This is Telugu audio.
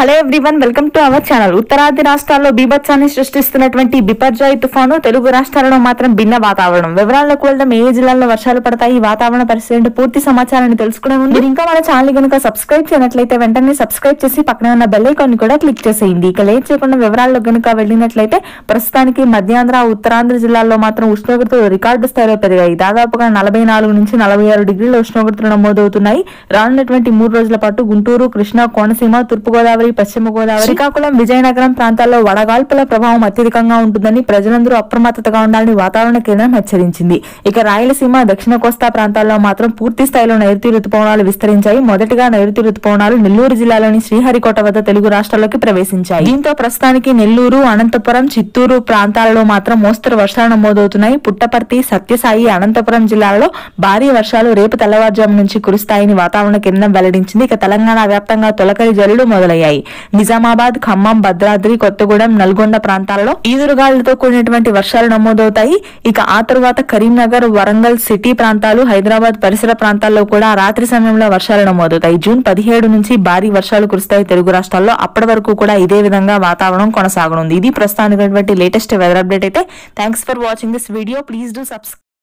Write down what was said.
hello everyone welcome to our channel ఉత్తరాది రాష్ట్రాల్లో బీభత్సాన్ని సృష్టిస్తున్నటువంటి బిపర్జాయ్ తుఫాను తెలుగు రాష్ట్రాలలో మాత్రం భిన్న వాతావరణం వివరాల్లోకి వెళ్దాం ఏ జిల్లాల్లో వర్షాలు పడతాయి ఈ వాతావరణ పరిస్థితి ఏంటి పూర్తి సమాచారాన్ని తెలుసుకునే ముందు మీరు ఇంకా మన ఛానల్ కనుక సబ్స్క్రైబ్ చేయనట్లయితే వెంటనే సబ్స్క్రైబ్ చేసి పక్కన ఉన్న బెల్ ఐకాన్ కూడా క్లిక్ చేసేయండి ఇక లేట్ చేయకుండా వివరాల్లో కనుక వెళ్ళినట్లయితే ప్రస్తుతానికి మధ్యాంధ్ర ఉత్తరాంధ్ర జిల్లాల్లో మాత్రం ఉష్ణోగ్రతలు రికార్డు స్థాయిలో పెరిగాయి దాదాపుగా నలభై నాలుగు నుంచి నలభై ఆరు డిగ్రీల ఉష్ణోగ్రతలు నమోదవుతున్నాయి రానున్నటువంటి మూడు రోజుల పాటు గుంటూరు కృష్ణా కోనసీమ తూర్పు గోదావరి పశ్చిమ గోదావరి శ్రీకాకుళం విజయనగరం ప్రాంతాల్లో వడగాల్పుల ప్రభావం అత్యధికంగా ఉంటుందని ప్రజలందరూ అప్రమత్తతగా ఉండాలని వాతావరణ కేంద్రం హెచ్చరించింది ఇక రాయలసీమ దక్షిణ కోస్తా ప్రాంతాల్లో మాత్రం పూర్తి స్థాయిలో నైరుతి రుతుపవనాలు విస్తరించాయి మొదటిగా నైరుతి రుతుపవనాలు నెల్లూరు జిల్లాలోని శ్రీహరికోట వద్ద తెలుగు రాష్ట్రాల్లోకి ప్రవేశించాయి దీంతో ప్రస్తుతానికి నెల్లూరు అనంతపురం చిత్తూరు ప్రాంతాలలో మాత్రం మోస్తరు వర్షాలు నమోదవుతున్నాయి పుట్టపర్తి సత్యసాయి అనంతపురం జిల్లాలలో భారీ వర్షాలు రేపు తెల్లవారుజాము నుంచి కురుస్తాయని వాతావరణ కేంద్రం వెల్లడించింది ఇక తెలంగాణ వ్యాప్తంగా తొలకరి జల్లులు మొదలయ్యాయి నిజామాబాద్ ఖమ్మం భద్రాద్రి కొత్తగూడెం నల్గొండ ప్రాంతాలలో ఈదురుగాలులతో కూడినటువంటి వర్షాలు నమోదవుతాయి ఇక ఆ తరువాత కరీంనగర్ వరంగల్ సిటీ ప్రాంతాలు హైదరాబాద్ పరిసర ప్రాంతాల్లో కూడా రాత్రి సమయంలో వర్షాలు నమోదవుతాయి జూన్ పదిహేడు నుంచి భారీ వర్షాలు కురుస్తాయి తెలుగు రాష్ట్రాల్లో అప్పటి వరకు కూడా ఇదే విధంగా వాతావరణం కొనసాగనుంది ఇది ప్రస్తుతానికి లేటెస్ట్ వెదర్ అప్డేట్ అయితే thanks for watching this video please do subscribe